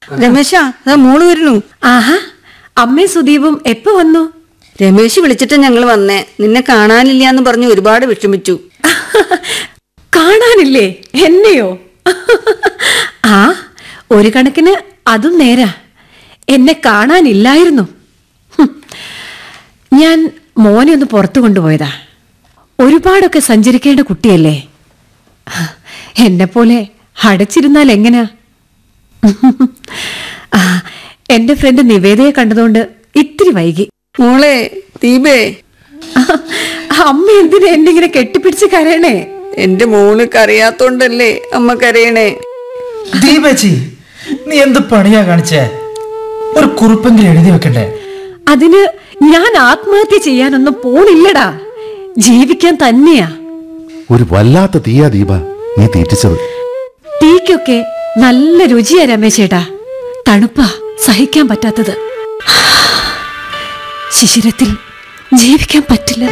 രമേശ അതാ മോള് വരുന്നു ആഹാ അമ്മയും സുദീപും എപ്പോ വന്നു രമേശ് വിളിച്ചിട്ട് ഞങ്ങൾ വന്നേ നിന്നെ കാണാനില്ല എന്ന് പറഞ്ഞ് ഒരുപാട് വിഷമിച്ചു കാണാനില്ലേ എന്നെയോ ആ ഒരു കണക്കിന് അതും നേരാ എന്നെ കാണാനില്ലായിരുന്നു ഹും. ഞാൻ മോനെ ഒന്ന് പുറത്തു കൊണ്ടുപോയതാ ഒരുപാടൊക്കെ സഞ്ചരിക്കേണ്ട കുട്ടിയല്ലേ എന്നെ പോലെ അടച്ചിരുന്നാൽ എങ്ങനെയാ ആ, എന്റെ ഫ്രണ്ട് നിവേദയെ കണ്ടതുകൊണ്ട് ഇത്തിരി വൈകി മോളെ ദീപേ അമ്മ എന്തിനാ എന്നെ ഇങ്ങനെ കെട്ടിപ്പിടിച്ച് കരയണേ എന്റെ മോള് കരയാത്തോണ്ടല്ലേ അമ്മ കരയണേ ദീപേച്ചി നീ എന്ത് പണിയാ കാണിച്ചേ ഒരു കുറിപ്പെങ്കിലും എഴുതി വെക്കണ്ടേ അതിന് ഞാൻ ആത്മഹത്യ ചെയ്യാനൊന്നും പോണില്ലടാ ജീവിക്കാൻ തന്നെയാ ഒരു വല്ലാത്ത തീയാ ദീപ നീ തീറ്റിച്ചത് തീക്കൊക്കെ നല്ല രുചിയാ രമേശേട്ടാ തണുപ്പാ സഹിക്കാൻ പറ്റാത്തത് ശിശിരത്തിൽ ജീവിക്കാൻ പറ്റില്ല